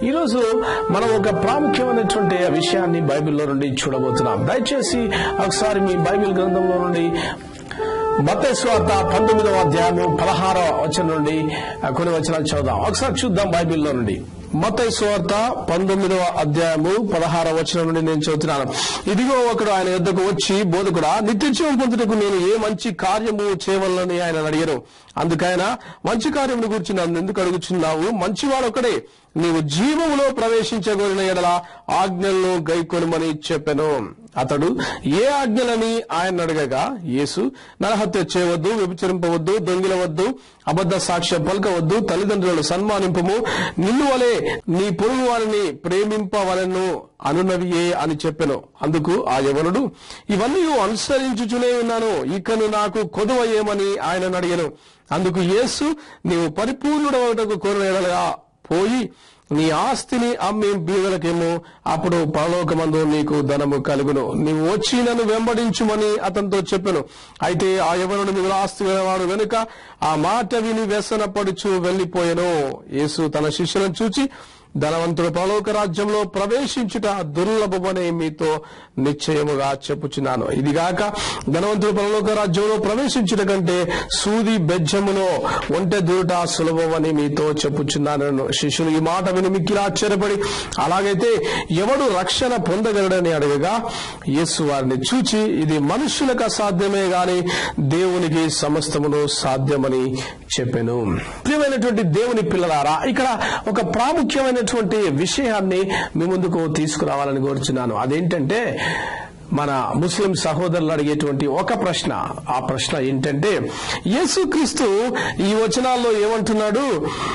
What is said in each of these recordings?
ఈరోజు మనం ఒక ప్రాముఖ్యమైనటువంటి విషయాన్ని బైబిల్లో నుండి చూడబోతున్నాం దయచేసి ఒకసారి మీ బైబిల్ గ్రంథంలో నుండి మతేశ్వార్త పంతొమ్మిదవ అధ్యాయము పదహారవ వచనం నుండి ఆ, కొన్ని వచనాలు చదువుదాం ఒకసారి చూద్దాం బైబిల్లో నుండి మతేశ్వార్త పంతొమ్మిదవ అధ్యాయము పదహారవ వచనం నుండి నేను చదువుతున్నాను ఇదిగో ఒకడు ఆయన యుద్ధకు వచ్చి బోధకుడా నిత్యజీవం పొందుటకు నేను ఏ మంచి కార్యము చేయవలనని ఆయన అడిగారు అందుకైనా మంచి కార్యమును గురించి నన్ను ఎందుకు అడుగుచున్నావు మంచివాడు ఒకడే నీవు జీవములో ప్రవేశించగోరిన ఎడల ఆజ్ఞలను గైకొనమని చెప్పెను అతడు ఏ ఆజ్ఞలని ఆయన అడగగా యేసు నరహత్య చేయవద్దు వ్యభిచరింపవద్దు దొంగిలవద్దు అబద్ధ సాక్ష్యం పలకవద్దు తల్లిదండ్రులను సన్మానింపము నిన్ను వలె నీ పొరుగు వారిని ప్రేమింపవలను అనునవియే అని చెప్పెను అందుకు ఆ యవనుడు ఇవన్నీ అనుసరించుచునే ఉన్నాను ఇకను నాకు కొదువ ఏమని ఆయన అడిగాను అందుకు యేసు నీవు పరిపూర్ణుడవటకు కోరలేడగా పోయి నీ ఆస్తిని అమ్మి బీదలకేమో అప్పుడు పరలోకమందు నీకు ధనము కలుగును నీవు వచ్చి నన్ను వెంబడించుమని అతనితో చెప్పాను అయితే ఆ యవనుడు మిగులు ఆస్తి గలవాడు వెనుక ఆ మాట విని వ్యసనపడుచు వెళ్లిపోయాను యేసు తన శిష్యులను చూచి ధనవంతుడు పరలోక రాజ్యంలో ప్రవేశించుట దుర్లభమని మీతో నిశ్చయముగా చెప్పుచున్నాను ఇదిగాక ధనవంతుడు పరలోక రాజ్యంలో ప్రవేశించుట కంటే సూది బెజ్జములో ఒంటె దూరుట సులభమని మీతో చెప్పుచున్నాను శిష్యులు ఈ మాట విని మిక్కిలి ఆశ్చర్యపడి అలాగైతే ఎవడు రక్షణ పొందగలడని అడగగా యేసు వారిని చూచి ఇది మనుషులకు అసాధ్యమే గాని దేవునికి సమస్తమును సాధ్యమని చెప్పాను ప్రియమైనటువంటి దేవుని పిల్లలారా ఇక్కడ ఒక ప్రాముఖ్యమైనటువంటి విషయాన్ని మీ ముందుకు తీసుకురావాలని కోరుచున్నాను అదేంటంటే మన ముస్లిం సహోదరులు అడిగేటువంటి ఒక ప్రశ్న ఆ ప్రశ్న ఏంటంటే యేసుక్రీస్తు ఈ వచనాల్లో ఏమంటున్నాడు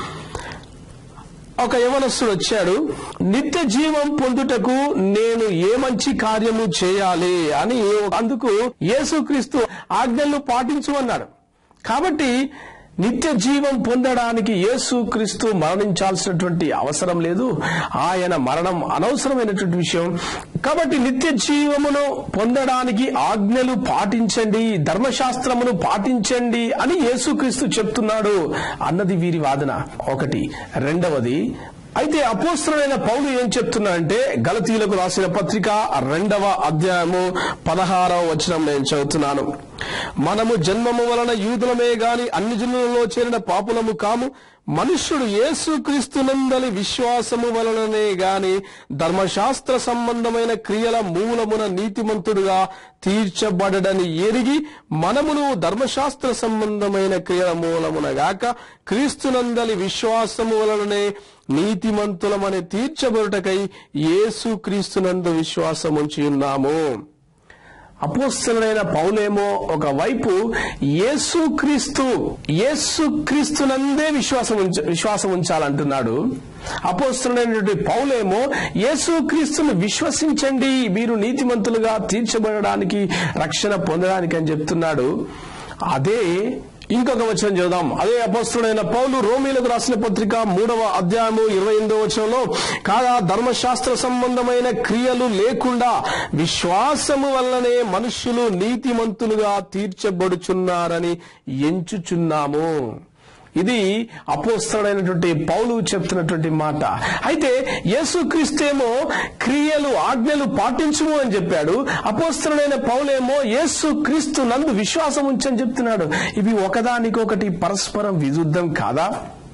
ఒక యవనస్తుడు వచ్చాడు నిత్య జీవం పొందుటకు నేను ఏ మంచి కార్యము చేయాలి అని అందుకు యేసుక్రీస్తు ఆజ్ఞలు పాటించు అన్నాడు కాబట్టి నిత్య జీవం పొందడానికి యేసుక్రీస్తు మరణించాల్సినటువంటి అవసరం లేదు ఆయన మరణం అనవసరమైనటువంటి విషయం కాబట్టి నిత్య జీవమును పొందడానికి ఆజ్ఞలు పాటించండి ధర్మశాస్త్రమును పాటించండి అని యేసుక్రీస్తు చెప్తున్నాడు అన్నది వీరి వాదన ఒకటి రెండవది అయితే అపోస్తులైన పౌలు ఏం చెప్తున్నాడంటే గలతీలకు రాసిన పత్రిక రెండవ అధ్యాయము పదహారవ వచనం నేను చదువుతున్నాను మనము జన్మము వలన యూదులమే గాని అన్ని జనులలో చేరిన పాపులము కాము మనుష్యుడు యేసుక్రీస్తునందలి విశ్వాసము వలననే గాని ధర్మశాస్త్ర సంబంధమైన క్రియల మూలమున నీతిమంతుడుగా తీర్చబడడని ఎరిగి మనమును ధర్మశాస్త్ర సంబంధమైన క్రియల మూలమున గాక క్రీస్తునందలి విశ్వాసము వలననే నీతిమంతులమని తీర్చబడుటకై యేసు క్రీస్తునందు విశ్వాసముంచి ఉన్నాము అపోస్తలైన పౌలేమో ఒకవైపు యేసుక్రీస్తు యేసుక్రీస్తునందే విశ్వాసం ఉంచ విశ్వాసం ఉంచాలంటున్నాడు అపోస్తలైనటువంటి పౌలేమో యేసుక్రీస్తును విశ్వసించండి మీరు నీతిమంతులుగా తీర్చబడడానికి రక్షణ పొందడానికి అని చెప్తున్నాడు అదే ఇంకొక వచనం చూద్దాం అదే అపస్తుడైన పౌలు రోమీలకు రాసిన పత్రిక మూడవ అధ్యాయము ఇరవై ఎనిమిదవ వచనంలో కాగా ధర్మశాస్త్ర సంబంధమైన క్రియలు లేకుండా విశ్వాసము వల్లనే మనుష్యులు నీతిమంతులుగా తీర్చబడుచున్నారని ఎంచుచున్నాము ఇది అపోస్తడైనటువంటి పౌలు చెప్తున్నటువంటి మాట అయితే యేసుక్రీస్తేమో క్రియలు ఆజ్ఞలు పాటించుము అని చెప్పాడు అపోస్తడైన పౌలేమో యేసు క్రీస్తు నందు విశ్వాసం ఉంచని చెప్తున్నాడు ఇవి ఒకదానికొకటి పరస్పరం విరుద్ధం కాదా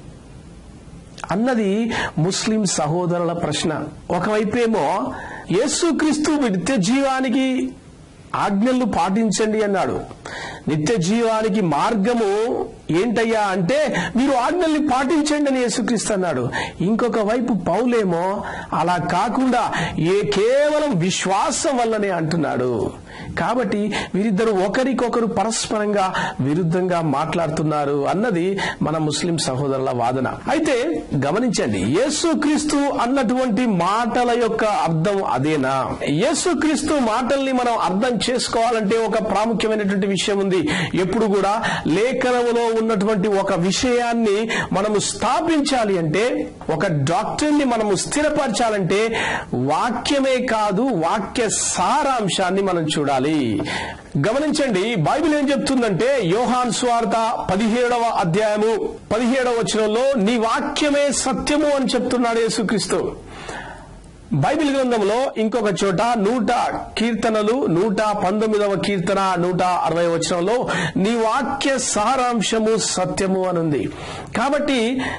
అన్నది ముస్లిం సహోదరుల ప్రశ్న ఒకవైపేమో యేసుక్రీస్తు నిత్య జీవానికి ఆజ్ఞలు పాటించండి అన్నాడు నిత్య జీవానికి మార్గము ఏంటయ్యా అంటే మీరు ఆజ్ఞల్ని పాటించండి అని యేసుక్రీస్తు అన్నాడు ఇంకొక వైపు పౌలేమో అలా కాకుండా ఏ కేవలం విశ్వాసం వల్లనే అంటున్నాడు కాబట్టి వీరిద్దరు ఒకరికొకరు పరస్పరంగా విరుద్ధంగా మాట్లాడుతున్నారు అన్నది మన ముస్లిం సహోదరుల వాదన అయితే గమనించండి యేసుక్రీస్తు అన్నటువంటి మాటల యొక్క అర్థం అదేనా యేసుక్రీస్తు మాటల్ని మనం అర్థం చేసుకోవాలంటే ఒక ప్రాముఖ్యమైనటువంటి విషయం ఉంది ఎప్పుడు కూడా లేఖనములో ఉన్నటువంటి ఒక విషయాన్ని మనము స్థాపించాలి అంటే ఒక డాక్టర్ ని మనము స్థిరపరచాలంటే వాక్యమే కాదు వాక్య సారాంశాన్ని మనం చూడాలి గమనించండి బైబిల్ ఏం చెప్తుందంటే యోహాన్ స్వార్త పదిహేడవ అధ్యాయము పదిహేడవ వచనంలో నీ వాక్యమే సత్యము అని చెప్తున్నాడు యేసుక్రీస్తు బైబిల్ గ్రంథంలో ఇంకొక చోట నూట కీర్తనలు నూట పంతొమ్మిదవ కీర్తన నూట అరవై వచనంలో నీ వాక్య సారాంశము సత్యము అనుంది కాబట్టి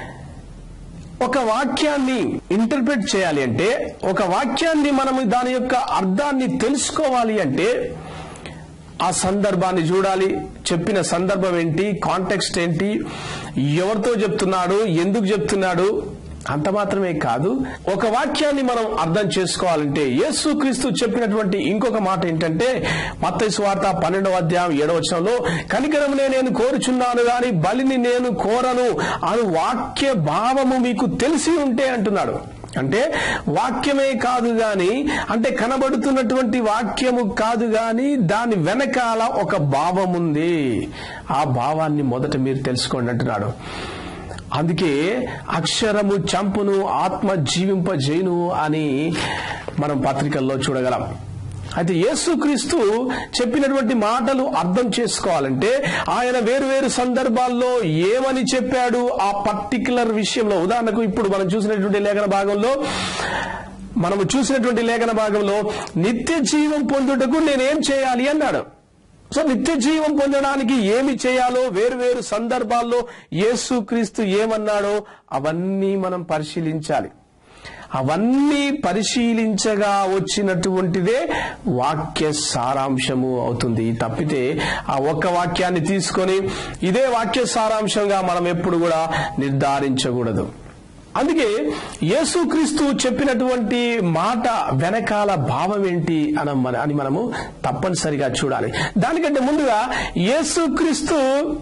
ఒక వాక్యాన్ని ఇంటర్ప్రిట్ చేయాలి అంటే ఒక వాక్యాన్ని మనం దాని యొక్క అర్థాన్ని తెలుసుకోవాలి అంటే ఆ సందర్భాన్ని చూడాలి చెప్పిన సందర్భం ఏంటి కాంటెక్స్ట్ ఏంటి ఎవరితో చెప్తున్నాడు ఎందుకు చెప్తున్నాడు అంత మాత్రమే కాదు ఒక వాక్యాన్ని మనం అర్థం చేసుకోవాలంటే యేసుక్రీస్తు చెప్పినటువంటి ఇంకొక మాట ఏంటంటే మత్తయి వార్త పన్నెండవ అధ్యాయం ఏడవ వచనంలో కనికరమునే నేను కోరుచున్నాను గాని బలిని నేను కోరను అను వాక్య భావము మీకు తెలిసి ఉంటే అంటున్నాడు అంటే వాక్యమే కాదు గాని అంటే కనబడుతున్నటువంటి వాక్యము కాదు గాని దాని వెనకాల ఒక భావం ఉంది ఆ భావాన్ని మొదట మీరు తెలుసుకోండి అంటున్నాడు అందుకే అక్షరము చంపును ఆత్మ జీవింపజేయును అని మనం పత్రికల్లో చూడగలం అయితే యేసుక్రీస్తు చెప్పినటువంటి మాటలు అర్థం చేసుకోవాలంటే ఆయన వేరు వేరు సందర్భాల్లో ఏమని చెప్పాడు ఆ పర్టికులర్ విషయంలో ఉదాహరణకు ఇప్పుడు మనం చూసినటువంటి లేఖన భాగంలో మనము చూసినటువంటి లేఖన భాగంలో నిత్య జీవం పొందుటకు నేనేం చేయాలి అన్నాడు సో నిత్య జీవం పొందడానికి ఏమి చేయాలో వేరు వేరు సందర్భాల్లో యేసుక్రీస్తు ఏమన్నాడో అవన్నీ మనం పరిశీలించాలి అవన్నీ పరిశీలించగా వచ్చినటువంటిదే వాక్య సారాంశము అవుతుంది తప్పితే ఆ ఒక్క వాక్యాన్ని తీసుకొని ఇదే వాక్య సారాంశంగా మనం ఎప్పుడు కూడా నిర్ధారించకూడదు అందుకే యేసుక్రీస్తు చెప్పినటువంటి మాట వెనకాల భావం ఏంటి అని మన- అని మనము తప్పనిసరిగా చూడాలి దానికంటే ముందుగా యేసుక్రీస్తు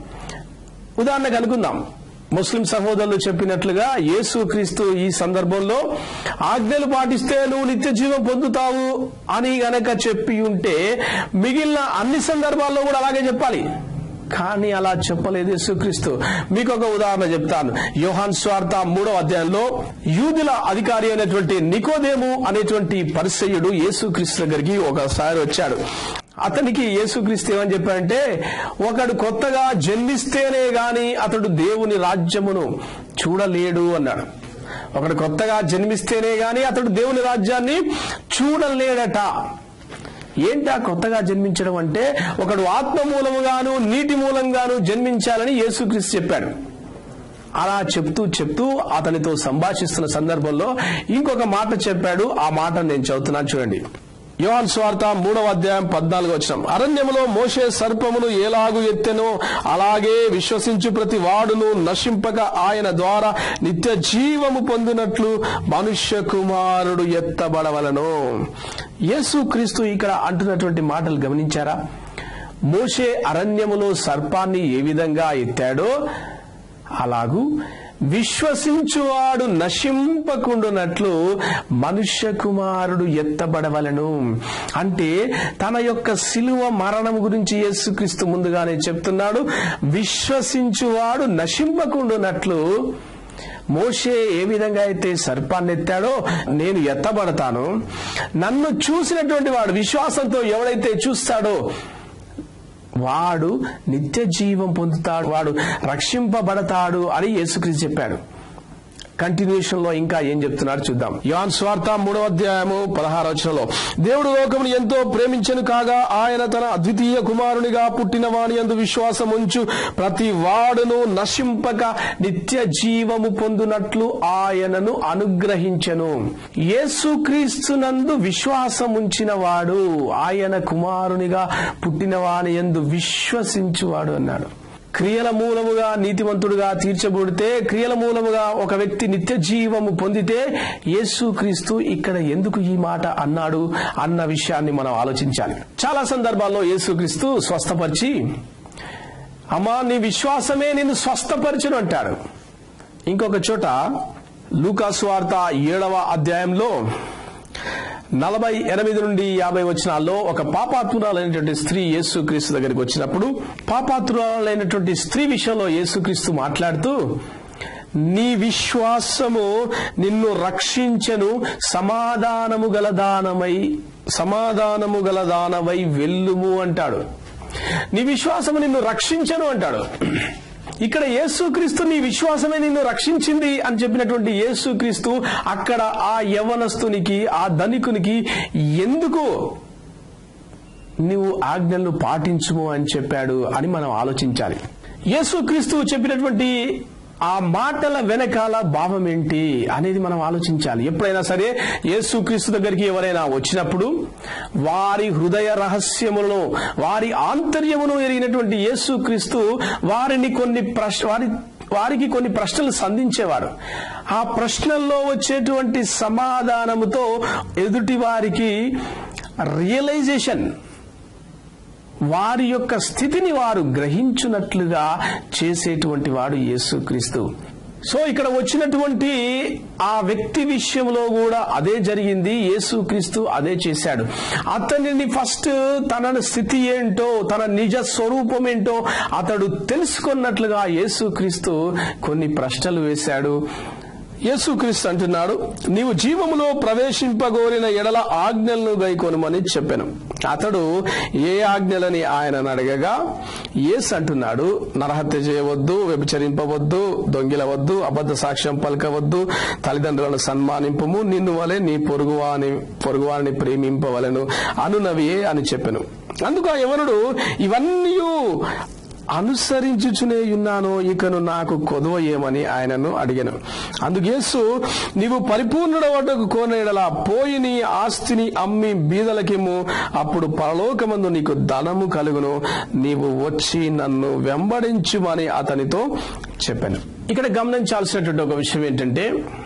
ఉదాహరణకు అనుకుందాం ముస్లిం సహోదరులు చెప్పినట్లుగా యేసుక్రీస్తు ఈ సందర్భంలో ఆజ్ఞలు పాటిస్తే నువ్వు నిత్య జీవం పొందుతావు అని గనక చెప్పి ఉంటే మిగిలిన అన్ని సందర్భాల్లో కూడా అలాగే చెప్పాలి కానీ అలా చెప్పలేదు యేసుక్రీస్తు మీకు ఒక ఉదాహరణ చెప్తాను యోహాన్ స్వార్థ మూడో అధ్యాయంలో యూదుల అధికారి అయినటువంటి నికోదేము అనేటువంటి పరిసయుడు యేసుక్రీస్తు దగ్గరికి ఒకసారి వచ్చాడు అతనికి యేసుక్రీస్తు ఏమని చెప్పాడంటే ఒకడు కొత్తగా జన్మిస్తేనే గాని అతడు దేవుని రాజ్యమును చూడలేడు అన్నాడు ఒకడు కొత్తగా జన్మిస్తేనే గాని అతడు దేవుని రాజ్యాన్ని చూడలేడట ఏంటా కొత్తగా జన్మించడం అంటే ఒకడు ఆత్మ మూలముగాను నీటి మూలంగాను జన్మించాలని యేసుక్రీస్తు చెప్పాడు అలా చెప్తూ చెప్తూ అతనితో సంభాషిస్తున్న సందర్భంలో ఇంకొక మాట చెప్పాడు ఆ మాట నేను చదువుతున్నాను చూడండి యోహాన్ స్వార్థ మూడవ అధ్యాయం పద్నాలుగు వచ్చిన అరణ్యములో మోసే సర్పమును ఎలాగు ఎత్తెనో అలాగే విశ్వసించు ప్రతి వాడును నశింపక ఆయన ద్వారా నిత్య జీవము పొందినట్లు మనుష్య కుమారుడు ఎత్తబడవలను యేసుక్రీస్తు ఇక్కడ అంటున్నటువంటి మాటలు గమనించారా మోషే అరణ్యములో సర్పాన్ని ఏ విధంగా ఎత్తాడో అలాగూ విశ్వసించువాడు నశింపకుండునట్లు మనుష్య కుమారుడు ఎత్తబడవలను అంటే తన యొక్క శిలువ మరణం గురించి యేసుక్రీస్తు ముందుగానే చెప్తున్నాడు విశ్వసించువాడు నశింపకుండునట్లు మోషే ఏ విధంగా అయితే సర్పాన్ని ఎత్తాడో నేను ఎత్తబడతాను నన్ను చూసినటువంటి వాడు విశ్వాసంతో ఎవడైతే చూస్తాడో వాడు నిత్య జీవం పొందుతాడు వాడు రక్షింపబడతాడు అని యేసుక్రీస్తు చెప్పాడు కంటిన్యూషన్ లో ఇంకా ఏం చెప్తున్నాడు చూద్దాం యోన్ స్వార్థ మూడవ అధ్యాయము పదహార వచనంలో దేవుడు లోకమును ఎంతో ప్రేమించను కాగా ఆయన తన అద్వితీయ కుమారునిగా పుట్టిన వాని అందు విశ్వాసం ఉంచు ప్రతి వాడును నశింపక నిత్య జీవము పొందునట్లు ఆయనను అనుగ్రహించెను యేసుక్రీస్తునందు విశ్వాసం ఉంచిన వాడు ఆయన కుమారునిగా పుట్టిన వాని ఎందు విశ్వసించువాడు అన్నాడు క్రియల మూలముగా నీతివంతుడుగా తీర్చబడితే క్రియల మూలముగా ఒక వ్యక్తి నిత్య జీవము పొందితే యేసుక్రీస్తు ఇక్కడ ఎందుకు ఈ మాట అన్నాడు అన్న విషయాన్ని మనం ఆలోచించాలి చాలా సందర్భాల్లో యేసుక్రీస్తు స్వస్థపరిచి అమ్మా నీ విశ్వాసమే నిన్ను స్వస్థపరచును అంటాడు ఇంకొక చోట లూకాసు వార్త ఏడవ అధ్యాయంలో నలభై ఎనిమిది నుండి యాభై వచనాల్లో ఒక పాపాత్మురాలైనటువంటి స్త్రీ యేసుక్రీస్తు దగ్గరికి వచ్చినప్పుడు పాపాత్మురాలైనటువంటి స్త్రీ విషయంలో యేసుక్రీస్తు మాట్లాడుతూ నీ విశ్వాసము నిన్ను రక్షించను సమాధానము గల దానమై సమాధానము గల దానమై వెళ్ళుము అంటాడు నీ విశ్వాసము నిన్ను రక్షించను అంటాడు ఇక్కడ యేసుక్రీస్తు నీ విశ్వాసమే నిన్ను రక్షించింది అని చెప్పినటువంటి యేసుక్రీస్తు అక్కడ ఆ యవనస్తునికి ఆ ధనికునికి ఎందుకు నువ్వు ఆజ్ఞలను పాటించుము అని చెప్పాడు అని మనం ఆలోచించాలి యేసుక్రీస్తు చెప్పినటువంటి ఆ మాటల వెనకాల భావం ఏంటి అనేది మనం ఆలోచించాలి ఎప్పుడైనా సరే యేసుక్రీస్తు దగ్గరికి ఎవరైనా వచ్చినప్పుడు వారి హృదయ రహస్యములను వారి ఆంతర్యమును ఎరిగినటువంటి యేసుక్రీస్తు వారిని కొన్ని ప్రశ్న వారి వారికి కొన్ని ప్రశ్నలు సంధించేవాడు ఆ ప్రశ్నల్లో వచ్చేటువంటి సమాధానముతో ఎదుటి వారికి రియలైజేషన్ వారి యొక్క స్థితిని వారు గ్రహించున్నట్లుగా చేసేటువంటి వాడు యేసుక్రీస్తు సో ఇక్కడ వచ్చినటువంటి ఆ వ్యక్తి విషయంలో కూడా అదే జరిగింది యేసుక్రీస్తు అదే చేశాడు అతనిని ఫస్ట్ తన స్థితి ఏంటో తన నిజ స్వరూపం ఏంటో అతడు తెలుసుకున్నట్లుగా యేసుక్రీస్తు కొన్ని ప్రశ్నలు వేశాడు యేసుక్రీస్తు అంటున్నాడు నీవు జీవములో ప్రవేశింపగోరిన ఎడల ఆజ్ఞలను గైకొనమని చెప్పాను అతడు ఏ ఆజ్ఞలని ఆయన అడగగా యేసు అంటున్నాడు నరహత్య చేయవద్దు వ్యభిచరింపవద్దు దొంగిలవద్దు అబద్ధ సాక్ష్యం పలకవద్దు తల్లిదండ్రులను సన్మానింపము నిన్ను వలె నీ పొరుగువాని పొరుగువాని ప్రేమింపవలను అనునవియే అని చెప్పాను అందుకు ఆ యవనుడు ఇవన్నీ అనుసరించుచునే ఉన్నానో ఇకను నాకు కొదవ ఏమని ఆయనను అడిగాను అందుకేసు నీవు పరిపూర్ణుడవటకు కోనేడలా పోయి నీ ఆస్తిని అమ్మి బీదలకిమ్ము అప్పుడు పరలోకమందు నీకు ధనము కలుగును నీవు వచ్చి నన్ను వెంబడించుమని అతనితో చెప్పాను ఇక్కడ గమనించాల్సినటువంటి ఒక విషయం ఏంటంటే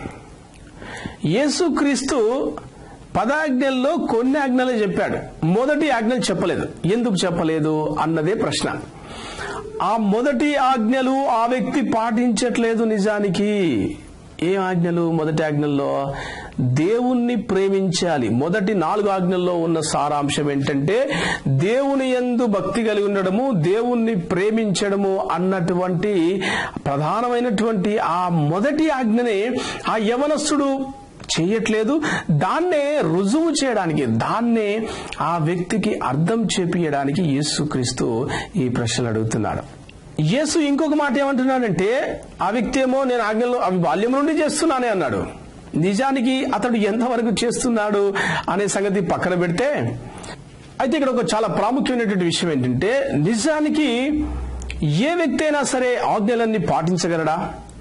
యేసుక్రీస్తు పదాజ్ఞల్లో కొన్ని ఆజ్ఞలే చెప్పాడు మొదటి ఆజ్ఞలు చెప్పలేదు ఎందుకు చెప్పలేదు అన్నదే ప్రశ్న ఆ మొదటి ఆజ్ఞలు ఆ వ్యక్తి పాటించట్లేదు నిజానికి ఏ ఆజ్ఞలు మొదటి ఆజ్ఞల్లో దేవుణ్ణి ప్రేమించాలి మొదటి నాలుగు ఆజ్ఞల్లో ఉన్న సారాంశం ఏంటంటే దేవుని ఎందు భక్తి కలిగి ఉండడము దేవుణ్ణి ప్రేమించడము అన్నటువంటి ప్రధానమైనటువంటి ఆ మొదటి ఆజ్ఞనే ఆ యవనస్తుడు చేయట్లేదు దాన్నే రుజువు చేయడానికి దాన్నే ఆ వ్యక్తికి అర్థం చేపియడానికి యేసుక్రీస్తు ఈ ప్రశ్నలు అడుగుతున్నాడు యేసు ఇంకొక మాట ఏమంటున్నాడంటే ఆ వ్యక్తి ఏమో నేను ఆజ్ఞలో అవి బాల్యం నుండి చేస్తున్నానే అన్నాడు నిజానికి అతడు ఎంతవరకు చేస్తున్నాడు అనే సంగతి పక్కన పెడితే అయితే ఇక్కడ ఒక చాలా ప్రాముఖ్యమైనటువంటి విషయం ఏంటంటే నిజానికి ఏ వ్యక్తి అయినా సరే ఆజ్ఞలన్నీ పాటించగలడా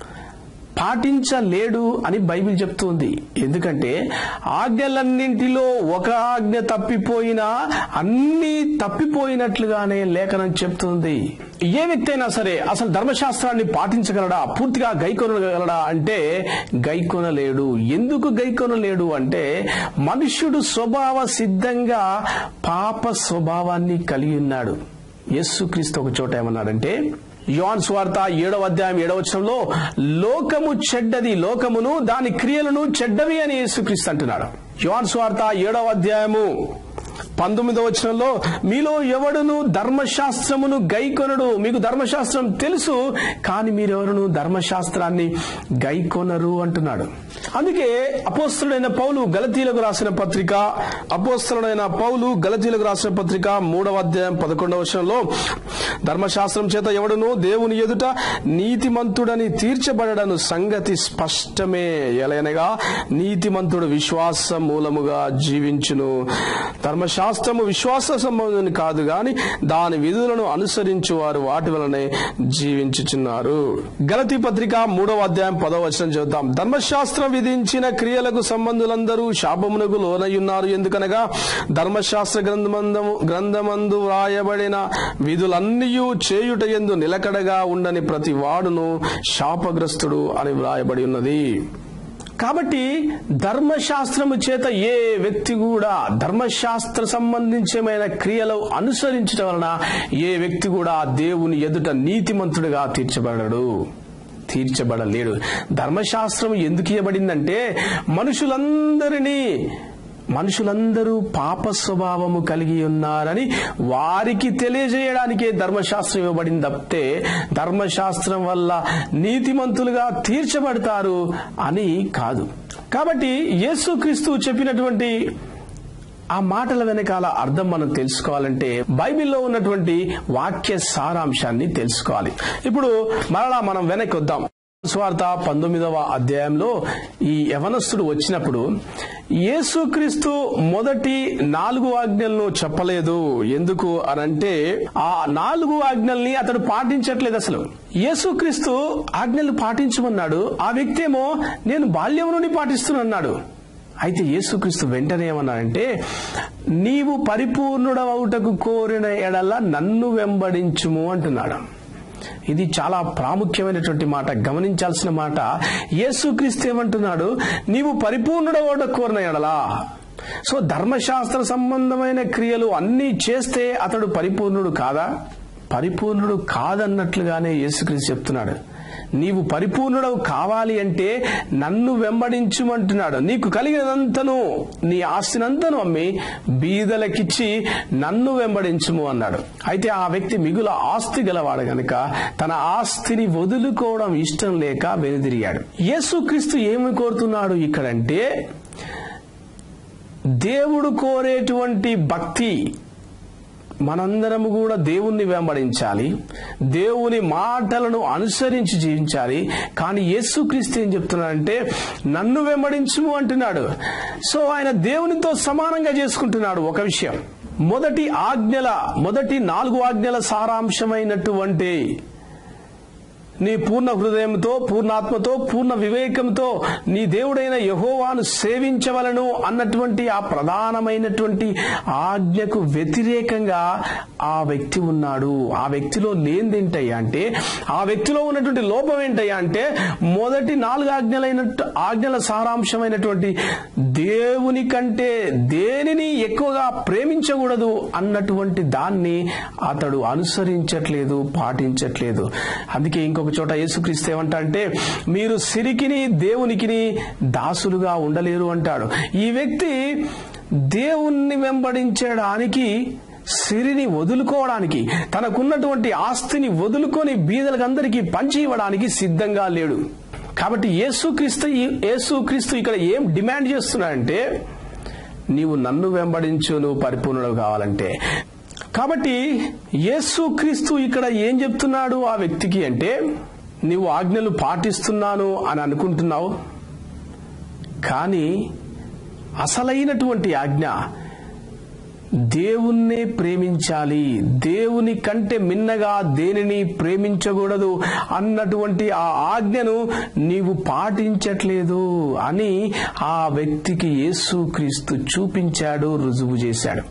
పాటించలేడు అని బైబిల్ చెప్తుంది ఎందుకంటే ఆజ్ఞలన్నింటిలో ఒక ఆజ్ఞ తప్పిపోయినా అన్ని తప్పిపోయినట్లుగానే లేఖనం చెప్తుంది ఏ వ్యక్తి అయినా సరే అసలు ధర్మశాస్త్రాన్ని పాటించగలడా పూర్తిగా గైకొనగలడా అంటే గైకొనలేడు ఎందుకు గైకొనలేడు అంటే మనుష్యుడు స్వభావ సిద్ధంగా పాప స్వభావాన్ని కలిగి ఉన్నాడు యేసుక్రీస్తు ఒక చోట ఏమన్నాడంటే యోన్ స్వార్త ఏడవ అధ్యాయం ఏడవ వచనంలో లోకము చెడ్డది లోకమును దాని క్రియలను చెడ్డవి అని యేసుక్రీస్తు అంటున్నాడు యోన్ స్వార్త ఏడవ అధ్యాయము పంతొమ్మిదవ వచనంలో మీలో ఎవడును ధర్మశాస్త్రమును గైకొనడు మీకు ధర్మశాస్త్రం తెలుసు కానీ మీరెవరును ధర్మశాస్త్రాన్ని గైకొనరు అంటున్నాడు అందుకే అపోస్తుడైన పౌలు గలతీలకు రాసిన పత్రిక అపోస్తుడైన పౌలు గలతీలకు రాసిన పత్రిక మూడవ అధ్యాయం పదకొండవ వచనంలో ధర్మశాస్త్రం చేత ఎవడును దేవుని ఎదుట నీతిమంతుడని తీర్చబడను సంగతి స్పష్టమే ఎలయనగా నీతిమంతుడు విశ్వాస మూలముగా జీవించును ధర్మశాస్త్రము విశ్వాస సంబంధం కాదు గాని దాని విధులను అనుసరించు వారు వాటి వలనే జీవించుచున్నారు గలతీ పత్రిక మూడవ అధ్యాయం పదవ వచనం చదువుతాం ధర్మశాస్త్రం విధించిన క్రియలకు సంబంధులందరూ శాపమునకు లోనయ్యున్నారు ఎందుకనగా ధర్మశాస్త్ర గ్రంథమందము గ్రంథమందు వ్రాయబడిన విధులన్నీ చేయుట ఎందు నిలకడగా ఉండని ప్రతి వాడును శాపగ్రస్తుడు అని వ్రాయబడి ఉన్నది కాబట్టి ధర్మశాస్త్రము చేత ఏ వ్యక్తి కూడా ధర్మశాస్త్ర సంబంధించమైన క్రియలు అనుసరించడం వలన ఏ వ్యక్తి కూడా దేవుని ఎదుట నీతిమంతుడిగా తీర్చబడడు తీర్చబడలేడు ధర్మశాస్త్రం ఎందుకు ఇవ్వబడిందంటే మనుషులందరినీ మనుషులందరూ పాప స్వభావము కలిగి ఉన్నారని వారికి తెలియజేయడానికే ధర్మశాస్త్రం ఇవ్వబడింది తప్పితే ధర్మశాస్త్రం వల్ల నీతిమంతులుగా తీర్చబడతారు అని కాదు కాబట్టి యేసుక్రీస్తు చెప్పినటువంటి ఆ మాటల వెనకాల అర్థం మనం తెలుసుకోవాలంటే బైబిల్లో ఉన్నటువంటి వాక్య సారాంశాన్ని తెలుసుకోవాలి ఇప్పుడు మరలా మనం వెనక్కి వద్దాం స్వార్థ పంతొమ్మిదవ అధ్యాయంలో ఈ యవనస్తుడు వచ్చినప్పుడు యేసుక్రీస్తు మొదటి నాలుగు ఆజ్ఞలను చెప్పలేదు ఎందుకు అనంటే ఆ నాలుగు ఆజ్ఞల్ని అతడు పాటించట్లేదు అసలు యేసుక్రీస్తు ఆజ్ఞలు పాటించమన్నాడు ఆ వ్యక్తి ఏమో నేను బాల్యం నుండి పాటిస్తున్నాడు అయితే యేసుక్రీస్తు వెంటనే ఏమన్నాడంటే నీవు పరిపూర్ణుడవుటకు కోరిన ఎడల నన్ను వెంబడించుము అంటున్నాడు ఇది చాలా ప్రాముఖ్యమైనటువంటి మాట గమనించాల్సిన మాట యేసుక్రీస్తు ఏమంటున్నాడు నీవు పరిపూర్ణుడవుట కోరిన ఎడలా సో ధర్మశాస్త్ర సంబంధమైన క్రియలు అన్నీ చేస్తే అతడు పరిపూర్ణుడు కాదా పరిపూర్ణుడు కాదన్నట్లుగానే యేసుక్రీస్తు చెప్తున్నాడు నీవు పరిపూర్ణుడవు కావాలి అంటే నన్ను వెంబడించుమంటున్నాడు నీకు కలిగినంతను నీ ఆస్తినంతను అమ్మి బీదలకిచ్చి నన్ను వెంబడించుము అన్నాడు అయితే ఆ వ్యక్తి మిగుల ఆస్తి గలవాడు గనుక తన ఆస్తిని వదులుకోవడం ఇష్టం లేక వెనుదిరిగాడు యేసుక్రీస్తు ఏమి కోరుతున్నాడు ఇక్కడంటే దేవుడు కోరేటువంటి భక్తి మనందరము కూడా దేవుణ్ణి వెంబడించాలి దేవుని మాటలను అనుసరించి జీవించాలి కానీ యేసుక్రీస్తు ఏం చెప్తున్నాడంటే నన్ను వెంబడించుము అంటున్నాడు సో ఆయన దేవునితో సమానంగా చేసుకుంటున్నాడు ఒక విషయం మొదటి ఆజ్ఞల మొదటి నాలుగు ఆజ్ఞల సారాంశమైనటువంటి నీ పూర్ణ హృదయంతో పూర్ణాత్మతో పూర్ణ వివేకంతో నీ దేవుడైన యహోవాను సేవించవలను అన్నటువంటి ఆ ప్రధానమైనటువంటి ఆజ్ఞకు వ్యతిరేకంగా ఆ వ్యక్తి ఉన్నాడు ఆ వ్యక్తిలో లేనిదేంటయ్యా అంటే ఆ వ్యక్తిలో ఉన్నటువంటి లోపం ఏంటయ్యా అంటే మొదటి నాలుగు ఆజ్ఞలైనట్టు ఆజ్ఞల సారాంశమైనటువంటి దేవుని కంటే దేనిని ఎక్కువగా ప్రేమించకూడదు అన్నటువంటి దాన్ని అతడు అనుసరించట్లేదు పాటించట్లేదు అందుకే ఇంకొక చోట యేసుక్రీస్తు ఏమంటా అంటే మీరు సిరికిని దేవునికిని దాసులుగా ఉండలేరు అంటాడు ఈ వ్యక్తి దేవుణ్ణి వెంబడించడానికి సిరిని వదులుకోవడానికి తనకున్నటువంటి ఆస్తిని వదులుకొని బీదలకందరికీ పంచి ఇవ్వడానికి సిద్ధంగా లేడు కాబట్టి యేసుక్రీస్తు యేసుక్రీస్తు ఇక్కడ ఏం డిమాండ్ చేస్తున్నాడంటే నీవు నన్ను వెంబడించు నువ్వు పరిపూర్ణుడు కావాలంటే కాబట్టి యేసుక్రీస్తు ఇక్కడ ఏం చెప్తున్నాడు ఆ వ్యక్తికి అంటే నీవు ఆజ్ఞలు పాటిస్తున్నాను అని అనుకుంటున్నావు కానీ అసలైనటువంటి ఆజ్ఞ దేవుణ్ణే ప్రేమించాలి దేవుని కంటే మిన్నగా దేనిని ప్రేమించకూడదు అన్నటువంటి ఆ ఆజ్ఞను నీవు పాటించట్లేదు అని ఆ వ్యక్తికి యేసుక్రీస్తు చూపించాడు రుజువు చేశాడు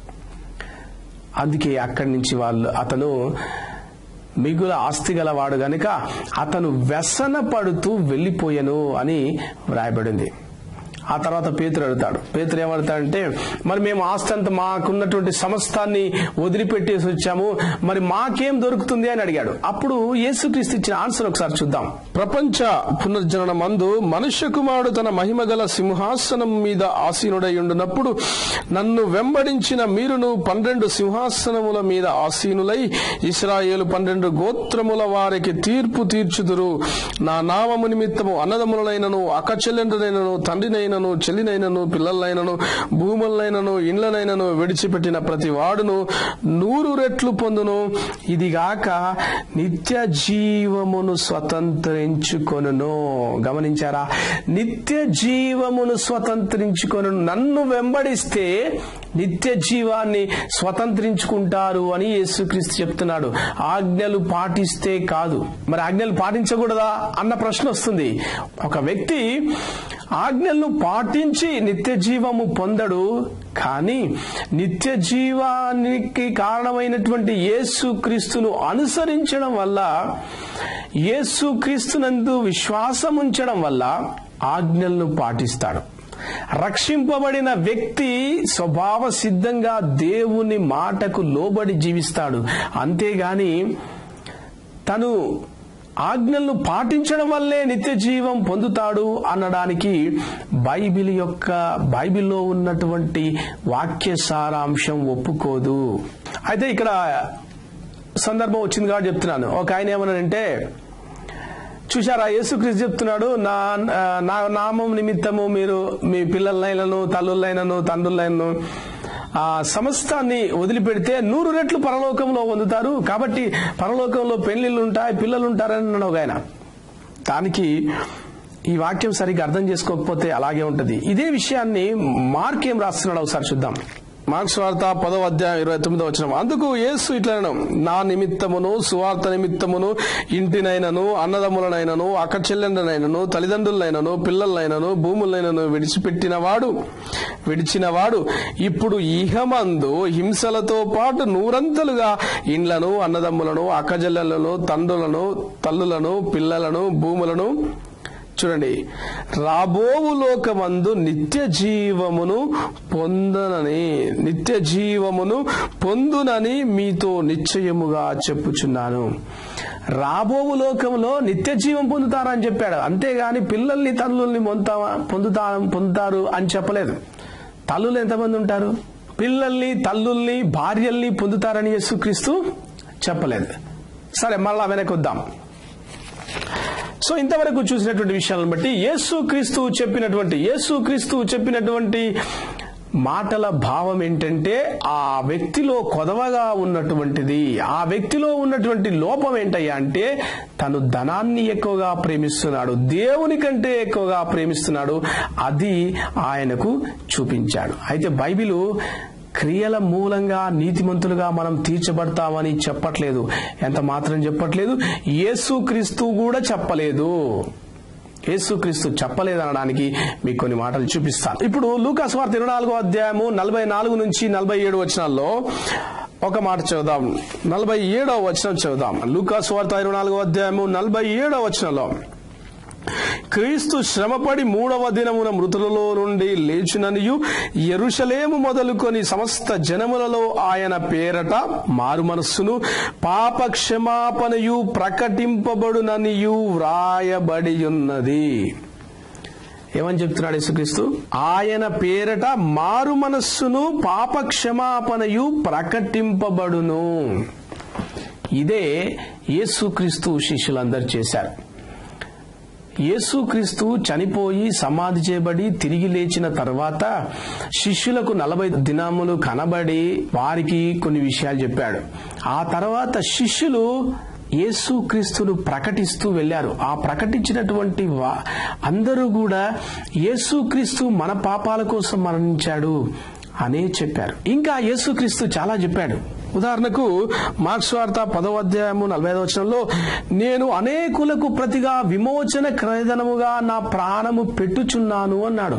అందుకే అక్కడి నుంచి వాళ్ళు అతను మిగుల ఆస్తి గలవాడు గనుక అతను వ్యసన పడుతూ వెళ్ళిపోయాను అని వ్రాయబడింది ఆ తర్వాత పేతురు అడుగుతాడు పేతురు ఏమడతాడంటే మరి మేము ఆస్తి అంతా మాకున్నటువంటి సమస్తాన్ని వదిలిపెట్టేసి వచ్చాము మరి మాకేం దొరుకుతుంది అని అడిగాడు అప్పుడు యేసుక్రీస్తు ఇచ్చిన ఆన్సర్ ఒకసారి చూద్దాం ప్రపంచ పునర్జనన మందు మనుష్య కుమారుడు తన మహిమ గల సింహాసనం మీద ఆసీనుడై ఉండునప్పుడు నన్ను వెంబడించిన మీరును పన్నెండు సింహాసనముల మీద ఆసీనులై ఇస్రాయేలు పన్నెండు గోత్రముల వారికి తీర్పు తీర్చుదురు నా నామము నిమిత్తము అన్నదములనైనను అక్కచెల్లెండ్రనైనను తండ్రినైనను చెల్లినైనను పిల్లలైనను భూములనైనను ఇండ్లనైనను విడిచిపెట్టిన ప్రతి వాడును నూరు రెట్లు పొందును ఇదిగాక నిత్య జీవమును స్వతంత్రించుకొనును గమనించారా నిత్య జీవమును స్వతంత్రించుకొను నన్ను వెంబడిస్తే నిత్య జీవాన్ని స్వతంత్రించుకుంటారు అని యేసుక్రీస్తు చెప్తున్నాడు ఆజ్ఞలు పాటిస్తే కాదు మరి ఆజ్ఞలు పాటించకూడదా అన్న ప్రశ్న వస్తుంది ఒక వ్యక్తి ఆజ్ఞలను పాటించి నిత్య జీవము పొందడు కానీ నిత్య జీవానికి కారణమైనటువంటి యేసు క్రీస్తును అనుసరించడం వల్ల యేసు క్రీస్తునందు విశ్వాసం ఉంచడం వల్ల ఆజ్ఞలను పాటిస్తాడు రక్షింపబడిన వ్యక్తి స్వభావ సిద్ధంగా దేవుని మాటకు లోబడి జీవిస్తాడు అంతేగాని తను ఆజ్ఞలను పాటించడం వల్లే నిత్య జీవం పొందుతాడు అనడానికి బైబిల్ యొక్క బైబిల్లో ఉన్నటువంటి వాక్య సారాంశం ఒప్పుకోదు అయితే ఇక్కడ సందర్భం వచ్చింది కాబట్టి చెప్తున్నాను ఒక ఆయన ఏమన్నాడంటే చూశారా యేసుక్రీస్తు చెప్తున్నాడు నా నా నామం నిమిత్తము మీరు మీ పిల్లలైనను తల్లులైనను తండ్రులైనను ఆ సమస్తాన్ని వదిలిపెడితే నూరు రెట్లు పరలోకంలో పొందుతారు కాబట్టి పరలోకంలో పెళ్లిళ్ళు ఉంటాయి పిల్లలు ఉంటారని అన్నాడు ఒక ఆయన దానికి ఈ వాక్యం సరిగ్గా అర్థం చేసుకోకపోతే అలాగే ఉంటది ఇదే విషయాన్ని మార్క్ ఏం రాస్తున్నాడు ఒకసారి చూద్దాం మార్క్స్ వార్త పదో అధ్యాయం ఇరవై తొమ్మిదో వచ్చిన అందుకు యేసు ఇట్లను నా నిమిత్తమును సువార్త నిమిత్తమును ఇంటినైనను అన్నదమ్ములనైనను అక్క చెల్లెండనైనను తల్లిదండ్రులనైనను పిల్లలనైనను భూములైనను విడిచిపెట్టినవాడు విడిచినవాడు ఇప్పుడు ఇహమందు హింసలతో పాటు నూరంతలుగా ఇండ్లను అన్నదమ్ములను అక్కజల్లెలను తండ్రులను తల్లులను పిల్లలను భూములను చూడండి రాబోవు లోకమందు నిత్య జీవమును పొందనని నిత్య జీవమును పొందునని మీతో నిశ్చయముగా చెప్పుచున్నాను రాబోవు లోకంలో నిత్య జీవం పొందుతారని చెప్పాడు అంతేగాని పిల్లల్ని తల్లుల్ని పొందుతా పొందుతా పొందుతారు అని చెప్పలేదు తల్లులు ఎంతమంది ఉంటారు పిల్లల్ని తల్లుల్ని భార్యల్ని పొందుతారని యేసుక్రీస్తు చెప్పలేదు సరే మళ్ళా వెనక్కి వద్దాం సో ఇంతవరకు చూసినటువంటి విషయాలను బట్టి యేసు క్రీస్తు చెప్పినటువంటి యేసు క్రీస్తు చెప్పినటువంటి మాటల భావం ఏంటంటే ఆ వ్యక్తిలో కొదవగా ఉన్నటువంటిది ఆ వ్యక్తిలో ఉన్నటువంటి లోపం ఏంటయ్యా అంటే తను ధనాన్ని ఎక్కువగా ప్రేమిస్తున్నాడు దేవుని కంటే ఎక్కువగా ప్రేమిస్తున్నాడు అది ఆయనకు చూపించాడు అయితే బైబిలు క్రియల మూలంగా నీతిమంతులుగా మనం తీర్చబడతామని చెప్పట్లేదు ఎంత మాత్రం చెప్పట్లేదు యేసుక్రీస్తు కూడా చెప్పలేదు యేసుక్రీస్తు చెప్పలేదు అనడానికి మీకు కొన్ని మాటలు చూపిస్తాను ఇప్పుడు లూకాస్ వార్త ఇరవై నాలుగో అధ్యాయము నలభై నాలుగు నుంచి నలభై ఏడు వచనాల్లో ఒక మాట చదువుదాం నలభై ఏడవ వచనం చదువుదాం లూకాస్ వార్త ఇరవై నాలుగో అధ్యాయము నలభై ఏడవ వచనంలో క్రీస్తు శ్రమపడి మూడవ దినమున మృతులలో నుండి లేచుననియు ఎరుషలేము మొదలుకొని సమస్త జనములలో ఆయన పేరట మారు మనస్సును పాప క్షమాపణయు ప్రకటింపబడుననియు వ్రాయబడి ఉన్నది ఏమని చెప్తున్నాడు యేసుక్రీస్తు ఆయన పేరట మారు మనస్సును పాప క్షమాపణయు ప్రకటింపబడును ఇదే యేసుక్రీస్తు శిష్యులందరూ చేశారు యేసుక్రీస్తు చనిపోయి సమాధి చేయబడి తిరిగి లేచిన తర్వాత శిష్యులకు నలభై దినములు కనబడి వారికి కొన్ని విషయాలు చెప్పాడు ఆ తర్వాత శిష్యులు యేసుక్రీస్తును ప్రకటిస్తూ వెళ్ళారు ఆ ప్రకటించినటువంటి వా- అందరూ కూడా యేసుక్రీస్తు మన పాపాల కోసం మరణించాడు అనే చెప్పారు ఇంకా యేసుక్రీస్తు చాలా చెప్పాడు ఉదాహరణకు మార్క్స్ వార్త పదవ అధ్యాయము నలభై ఐదవ వచనంలో నేను అనేకులకు ప్రతిగా విమోచన క్రయధనముగా నా ప్రాణము పెట్టుచున్నాను అన్నాడు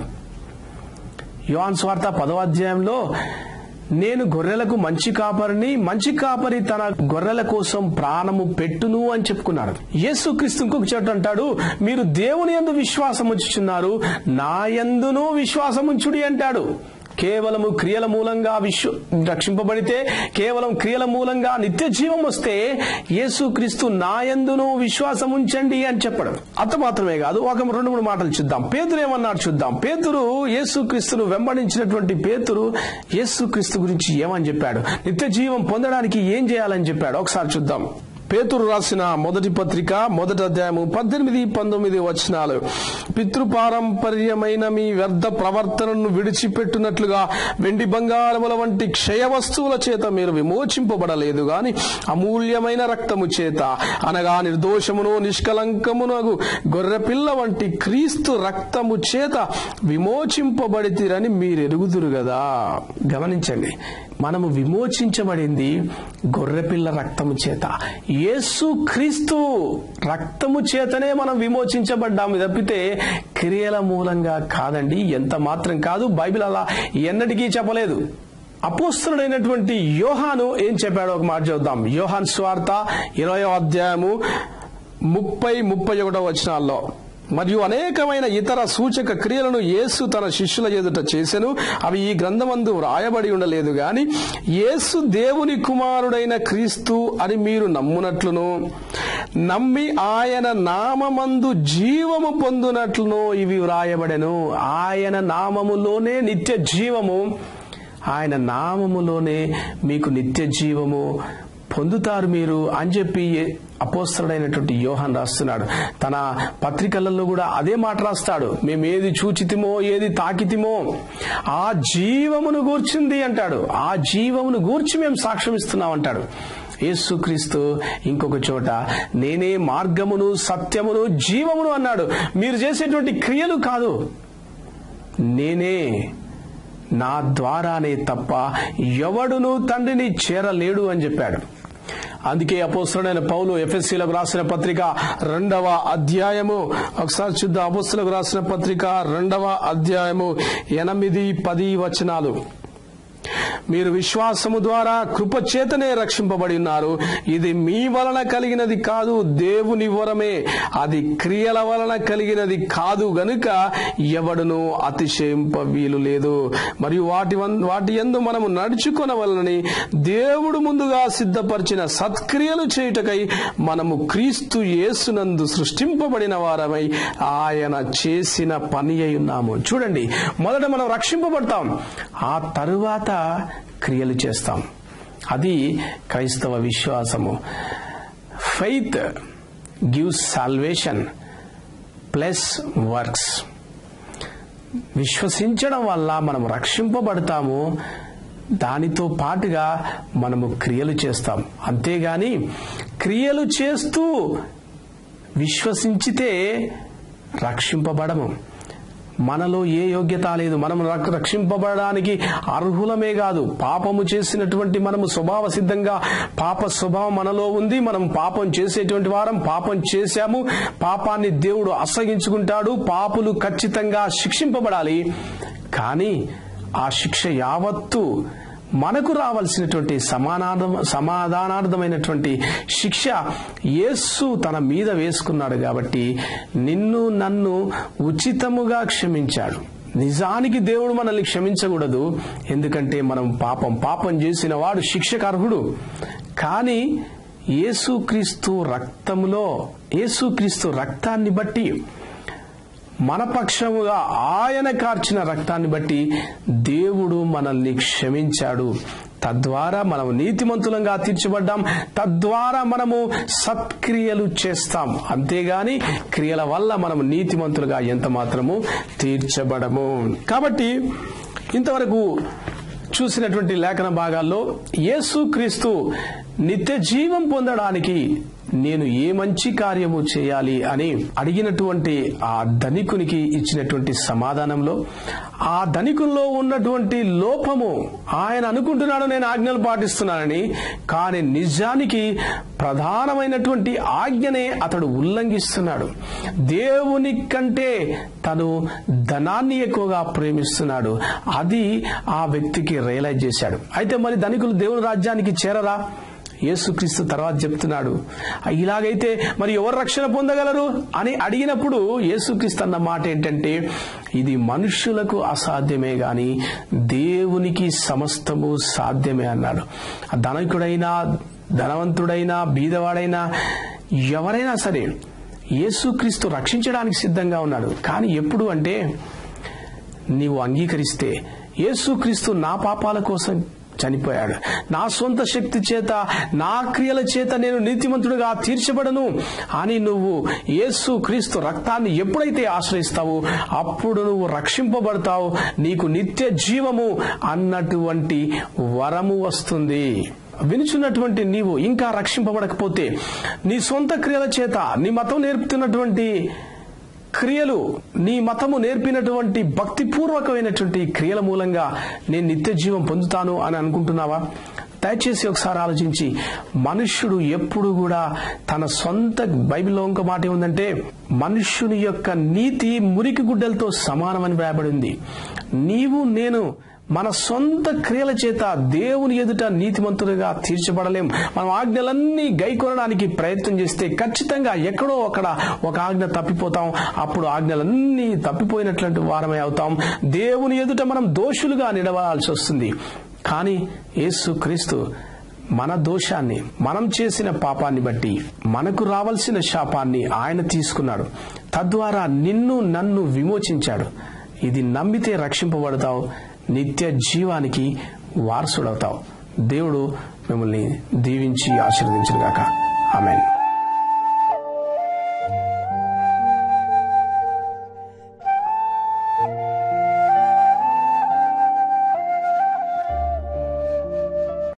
యోహాన్ స్వార్త పదవ అధ్యాయంలో నేను గొర్రెలకు మంచి కాపరిని మంచి కాపరి తన గొర్రెల కోసం ప్రాణము పెట్టును అని చెప్పుకున్నాడు యేసుక్రీస్తు ఇంకొక చోట అంటాడు మీరు దేవుని యందు విశ్వాసం ఉంచుచున్నారు నా యందును విశ్వాసం ఉంచుడి అంటాడు కేవలము క్రియల మూలంగా విశ్వ రక్షింపబడితే కేవలం క్రియల మూలంగా నిత్య జీవం వస్తే యేసుక్రీస్తు నాయందును విశ్వాసం ఉంచండి అని చెప్పడం అంత మాత్రమే కాదు ఒక రెండు మూడు మాటలు చూద్దాం పేతురు ఏమన్నాడు చూద్దాం పేతురు యేసుక్రీస్తును వెంబడించినటువంటి పేతురు యేసుక్రీస్తు గురించి ఏమని చెప్పాడు నిత్య జీవం పొందడానికి ఏం చేయాలని చెప్పాడు ఒకసారి చూద్దాం పేతురు రాసిన మొదటి పత్రిక మొదటి అధ్యాయము పద్దెనిమిది పంతొమ్మిది వచనాలు పితృపారంపర్యమైన మీ వ్యర్థ ప్రవర్తనను విడిచిపెట్టునట్లుగా వెండి బంగారముల వంటి క్షయ వస్తువుల చేత మీరు విమోచింపబడలేదు గాని అమూల్యమైన రక్తము చేత అనగా నిర్దోషమును నిష్కలంకమునగు గొర్రెపిల్ల వంటి క్రీస్తు రక్తము చేత విమోచింపబడితిరని మీరు ఎరుగుదురు కదా గమనించండి మనము విమోచించబడింది గొర్రెపిల్ల రక్తము చేత యేసు క్రీస్తు రక్తము చేతనే మనం విమోచించబడ్డాము తప్పితే క్రియల మూలంగా కాదండి ఎంత మాత్రం కాదు బైబిల్ అలా ఎన్నటికీ చెప్పలేదు అపోస్తుడైనటువంటి యోహాను ఏం చెప్పాడో ఒక మాట చూద్దాం యోహాన్ స్వార్త ఇరవయో అధ్యాయము ముప్పై ముప్పై ఒకటో వచనాల్లో మరియు అనేకమైన ఇతర సూచక క్రియలను యేసు తన శిష్యుల ఎదుట చేసెను అవి ఈ గ్రంథమందు వ్రాయబడి ఉండలేదు గాని యేసు దేవుని కుమారుడైన క్రీస్తు అని మీరు నమ్మునట్లును నమ్మి ఆయన నామమందు జీవము పొందునట్లును ఇవి వ్రాయబడెను ఆయన నామములోనే నిత్య జీవము ఆయన నామములోనే మీకు నిత్య జీవము పొందుతారు మీరు అని చెప్పి అపోస్తలుడైనటువంటి యోహాన్ రాస్తున్నాడు తన పత్రికలలో కూడా అదే మాట రాస్తాడు మేము ఏది చూచితిమో ఏది తాకితిమో ఆ జీవమును గూర్చింది అంటాడు ఆ జీవమును గూర్చి మేము సాక్ష్యం ఇస్తున్నాం అంటాడు యేసుక్రీస్తు ఇంకొక చోట నేనే మార్గమును సత్యమును జీవమును అన్నాడు మీరు చేసేటువంటి క్రియలు కాదు నేనే నా ద్వారానే తప్ప ఎవడును తండ్రిని చేరలేడు అని చెప్పాడు అందుకే అపోస్తుడైన పౌలు ఎఫ్ఎస్సీలకు రాసిన పత్రిక రెండవ అధ్యాయము ఒకసారి చూద్దాం అపోస్తులకు రాసిన పత్రిక రెండవ అధ్యాయము ఎనిమిది పది వచనాలు మీరు విశ్వాసము ద్వారా కృపచేతనే రక్షింపబడి ఉన్నారు ఇది మీ వలన కలిగినది కాదు దేవుని వరమే అది క్రియల వలన కలిగినది కాదు గనుక ఎవడును అతిశయింప వీలు లేదు మరియు వాటి వన్- వాటి ఎందు మనము నడుచుకొనవలనని దేవుడు ముందుగా సిద్ధపరిచిన సత్క్రియలు చేయుటకై మనము క్రీస్తు యేసునందు సృష్టింపబడిన వారమై ఆయన చేసిన పని అయి ఉన్నాము చూడండి మొదట మనం రక్షింపబడతాం ఆ తరువాత క్రియలు చేస్తాం అది క్రైస్తవ విశ్వాసము faith gives salvation plus works విశ్వసించడం వల్ల మనం రక్షింపబడతాము దానితో పాటుగా మనము క్రియలు చేస్తాం అంతేగాని క్రియలు చేస్తూ విశ్వసించితే రక్షింపబడము మనలో ఏ యోగ్యత లేదు మనం రక్- రక్షింపబడడానికి అర్హులమే కాదు పాపము చేసినటువంటి మనము స్వభావ సిద్ధంగా పాప స్వభావం మనలో ఉంది మనం పాపం చేసేటువంటి వారం పాపం చేశాము పాపాన్ని దేవుడు అసగించుకుంటాడు పాపులు ఖచ్చితంగా శిక్షింపబడాలి కానీ ఆ శిక్ష యావత్తు మనకు రావాల్సినటువంటి సమానార్థం సమాధానార్థమైనటువంటి శిక్ష యేసు తన మీద వేసుకున్నాడు కాబట్టి నిన్ను నన్ను ఉచితముగా క్షమించాడు నిజానికి దేవుడు మనల్ని క్షమించకూడదు ఎందుకంటే మనం పాపం పాపం చేసిన వాడు శిక్షకు అర్హుడు కానీ యేసుక్రీస్తు రక్తములో యేసుక్రీస్తు రక్తాన్ని బట్టి మన పక్షముగా ఆయన కార్చిన రక్తాన్ని బట్టి దేవుడు మనల్ని క్షమించాడు తద్వారా మనం నీతిమంతులంగా తీర్చబడ్డాం తద్వారా మనము సత్క్రియలు చేస్తాం అంతేగాని క్రియల వల్ల మనం నీతిమంతులుగా ఎంత మాత్రము తీర్చబడము కాబట్టి ఇంతవరకు చూసినటువంటి లేఖన భాగాల్లో యేసుక్రీస్తు నిత్య జీవం పొందడానికి నేను ఏ మంచి కార్యము చేయాలి అని అడిగినటువంటి ఆ ధనికునికి ఇచ్చినటువంటి సమాధానంలో ఆ ధనికుల్లో ఉన్నటువంటి లోపము ఆయన అనుకుంటున్నాడు నేను ఆజ్ఞలు పాటిస్తున్నానని కానీ నిజానికి ప్రధానమైనటువంటి ఆజ్ఞనే అతడు ఉల్లంఘిస్తున్నాడు దేవుని కంటే తను ధనాన్ని ఎక్కువగా ప్రేమిస్తున్నాడు అది ఆ వ్యక్తికి రియలైజ్ చేశాడు అయితే మరి ధనికులు దేవుని రాజ్యానికి చేరరా యేసుక్రీస్తు తర్వాత చెప్తున్నాడు ఇలాగైతే మరి ఎవరు రక్షణ పొందగలరు అని అడిగినప్పుడు యేసుక్రీస్తు అన్న మాట ఏంటంటే ఇది మనుష్యులకు అసాధ్యమే గాని దేవునికి సమస్తము సాధ్యమే అన్నాడు ఆ ధనికుడైనా ధనవంతుడైనా బీదవాడైనా ఎవరైనా సరే యేసుక్రీస్తు రక్షించడానికి సిద్ధంగా ఉన్నాడు కానీ ఎప్పుడు అంటే నీవు అంగీకరిస్తే యేసుక్రీస్తు నా పాపాల కోసం చనిపోయాడు నా సొంత శక్తి చేత నా క్రియల చేత నేను నీతిమంతుడిగా తీర్చబడను అని నువ్వు యేసు క్రీస్తు రక్తాన్ని ఎప్పుడైతే ఆశ్రయిస్తావో అప్పుడు నువ్వు రక్షింపబడతావు నీకు నిత్య జీవము అన్నటువంటి వరము వస్తుంది వినుచున్నటువంటి నీవు ఇంకా రక్షింపబడకపోతే నీ సొంత క్రియల చేత నీ మతం నేర్పుతున్నటువంటి క్రియలు నీ మతము నేర్పినటువంటి భక్తిపూర్వకమైనటువంటి క్రియల మూలంగా నేను నిత్య జీవం పొందుతాను అని అనుకుంటున్నావా దయచేసి ఒకసారి ఆలోచించి మనుష్యుడు ఎప్పుడు కూడా తన సొంత బైబిల్లో ఇంకో మాట ఏముందంటే మనుష్యుని యొక్క నీతి మురికి గుడ్డలతో సమానమని వ్రాయబడింది నీవు నేను మన సొంత క్రియల చేత దేవుని ఎదుట నీతిమంతులుగా తీర్చబడలేం మనం ఆజ్ఞలన్నీ గైకొనడానికి ప్రయత్నం చేస్తే ఖచ్చితంగా ఎక్కడో అక్కడ ఒక ఆజ్ఞ తప్పిపోతాం అప్పుడు ఆజ్ఞలన్నీ తప్పిపోయినటువంటి వారమే అవుతాం దేవుని ఎదుట మనం దోషులుగా నిలవాల్సి వస్తుంది కానీ యేసు క్రీస్తు మన దోషాన్ని మనం చేసిన పాపాన్ని బట్టి మనకు రావాల్సిన శాపాన్ని ఆయన తీసుకున్నాడు తద్వారా నిన్ను నన్ను విమోచించాడు ఇది నమ్మితే రక్షింపబడతావు నిత్య జీవానికి వారసుడవుతావు దేవుడు మిమ్మల్ని దీవించి ఆశీర్వదించిన గాక ఆమెన్